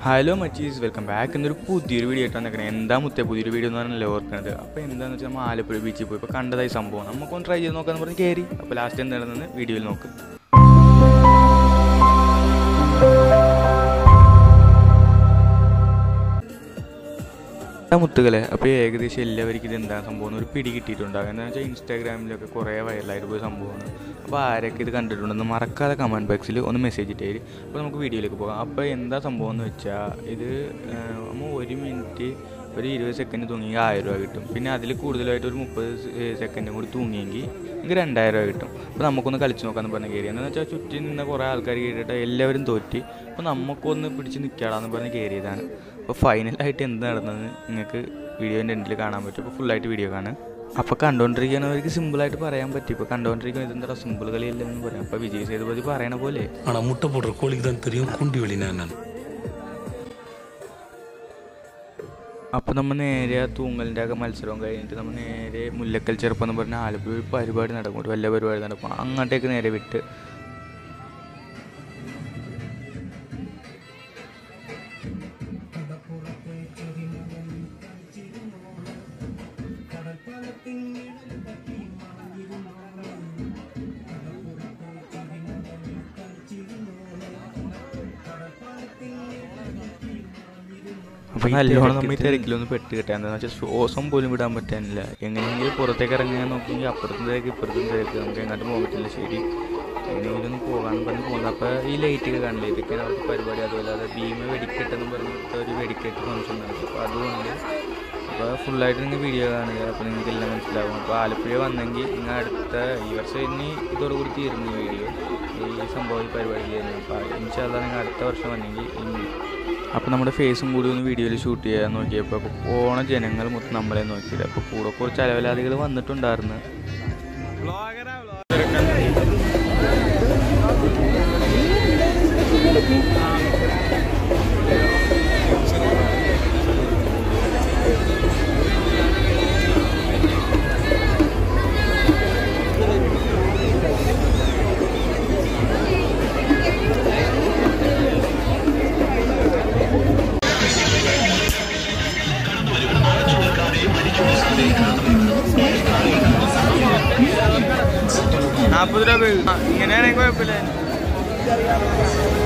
hello മച്ചീസ് welcome back എന്നൊരു പുതിയൊരു video ആയിട്ട് വന്നേക്കണേ എന്താ മുത്തേ പുതിയൊരു വീഡിയോ എന്ന് പറഞ്ഞാൽ ഓർക്കണത് അപ്പോൾ എന്താണെന്ന് വെച്ചാൽ നമ്മൾ ആലപ്പുഴ ബീച്ചിൽ പോയി ഇപ്പോൾ കണ്ടതായി സംഭവം നമുക്കൊന്ന് ട്രൈ ചെയ്ത് നോക്കാന്ന് പറഞ്ഞ് കയറി അപ്പോൾ ലാസ്റ്റ് എന്താണെന്ന് വീഡിയോയിൽ നോക്ക് ആ മുത്തുകളെ അപ്പോൾ ഏകദേശം എല്ലാവർക്കും ഇത് എന്താ സംഭവം എന്ന് ഒരു പിടി കിട്ടിയിട്ടുണ്ടാകും എന്താണെന്ന് വെച്ചാൽ ഇൻസ്റ്റാഗ്രാമിലൊക്കെ കുറേ വൈറലായിട്ട് പോയ സംഭവമാണ് അപ്പോൾ ആരൊക്കെ ഇത് കണ്ടിട്ടുണ്ടെന്ന് മറക്കാതെ കമൻറ്റ് ബോക്സിൽ ഒന്ന് മെസ്സേജ് ഇട്ടേര് അപ്പോൾ നമുക്ക് വീഡിയോയിലേക്ക് പോകാം അപ്പോൾ എന്താ സംഭവം എന്ന് വെച്ചാൽ ഇത് നമ്മൾ ഒരു മിനിറ്റ് ഒരു ഇരുപത് സെക്കൻഡ് തൂങ്ങിയെങ്കിൽ ആയിരം രൂപ കിട്ടും പിന്നെ അതിൽ കൂടുതലായിട്ട് ഒരു മുപ്പത് സെക്കൻഡും കൂടി തൂങ്ങിയെങ്കിൽ എനിക്ക് രണ്ടായിരം രൂപ കിട്ടും അപ്പോൾ നമുക്കൊന്ന് കളിച്ച് നോക്കാമെന്ന് പറഞ്ഞ കയറി എന്താണെന്ന് വെച്ചാൽ ചുറ്റും നിന്ന കുറേ ആൾക്കാർ കയറിയിട്ട് എല്ലാവരും തോറ്റി അപ്പോൾ നമുക്കൊന്ന് പിടിച്ച് നിൽക്കാടാന്ന് പറഞ്ഞ് കയറിയതാണ് അപ്പോൾ ഫൈനലായിട്ട് എന്ത് നടന്നത് നിങ്ങൾക്ക് വീഡിയോൻ്റെ എൻഡിൽ കാണാൻ പറ്റും അപ്പോൾ ഫുള്ളായിട്ട് വീഡിയോ കാണും അപ്പോൾ കണ്ടുകൊണ്ടിരിക്കുന്നവർക്ക് സിമ്പിളായിട്ട് പറയാൻ പറ്റും ഇപ്പോൾ കണ്ടുകൊണ്ടിരിക്കുന്ന ഇതെന്താ സിമ്പിൾ കളിയല്ലെന്ന് പറയാം അപ്പോൾ വിജയ് സേതുപതി പറയണ പോലെ ஆனா முட்டை போடுற கோழிக்கு தான் தெரியும் குண்டி வெளினா என்னன்னு അപ്പോൾ നമ്മൾ നേരെ ആ തൂങ്ങലിൻ്റെ ഒക്കെ മത്സരം കഴിഞ്ഞിട്ട് നമ്മൾ നേരെ മുല്ലക്കൽ ചെറുപ്പം എന്ന് പറഞ്ഞ ആലപ്പുഴ ഒരു പരിപാടി നടക്കും ഒരു വലിയ പരിപാടി നടക്കും അങ്ങോട്ടേക്ക് നേരെ വിട്ട് അപ്പോൾ നല്ലോണം നമ്മൾ ഈ തിരക്കിലൊന്ന് പെട്ട് കിട്ടാൻ എന്താണെന്ന് വെച്ചാൽ ശ്വാസം പോലും വിടാൻ പറ്റാനില്ല എങ്ങനെയെങ്കിലും പുറത്തേക്ക് ഇറങ്ങാൻ നോക്കിയെങ്കിൽ അപ്പുറത്തും തിരക്ക് ഇപ്പുറത്തും തിരക്ക് നമുക്ക് എങ്ങോട്ടും പോകാൻ പറ്റില്ല ശരി എങ്ങനെയെങ്കിലും ഒന്ന് പോകാൻ പറഞ്ഞ് പോകുന്നത് അപ്പോൾ ഈ ലൈറ്റൊക്കെ കാണില്ല ഇതൊക്കെയാണ് അവർക്ക് പരിപാടി അതുപോലെ അത് ഭീമ വെടിക്കെട്ടെന്ന് പറഞ്ഞിട്ട് ഒരു വെടിക്കെട്ട് ഫംഗ്ഷൻ നടക്കും അപ്പോൾ അതുകൊണ്ട് അപ്പോൾ ഫുള്ളായിട്ട് നിങ്ങൾ വീഡിയോ കാണുക അപ്പോൾ നിങ്ങൾക്ക് എല്ലാം മനസ്സിലാവും അപ്പോൾ ആലപ്പുഴ വന്നെങ്കിൽ നിങ്ങൾ അടുത്ത ഈ വർഷം ഇനി ഇതോടുകൂടി തീർന്നു ഈ വീഡിയോ ഈ സംഭവം ഈ പരിപാടി ചെയ്യുന്നത് അപ്പോൾ ഇൻഷാല്ല നിങ്ങൾ അടുത്ത വർഷം വന്നെങ്കിൽ ഇനി അപ്പോൾ നമ്മുടെ ഫേസും കൂടി ഒന്ന് വീഡിയോയിൽ ഷൂട്ട് ചെയ്യാൻ നോക്കിയപ്പോൾ അപ്പോൾ പോണ ജനങ്ങൾ മൊത്തം നമ്മളെ നോക്കിയത് അപ്പോൾ കൂടെ കുറച്ച് അലവലാദികൾ വന്നിട്ടുണ്ടായിരുന്നു നാൽപ്പത് രൂപ ഇങ്ങനെയാണെങ്കിൽ കുഴപ്പമില്ല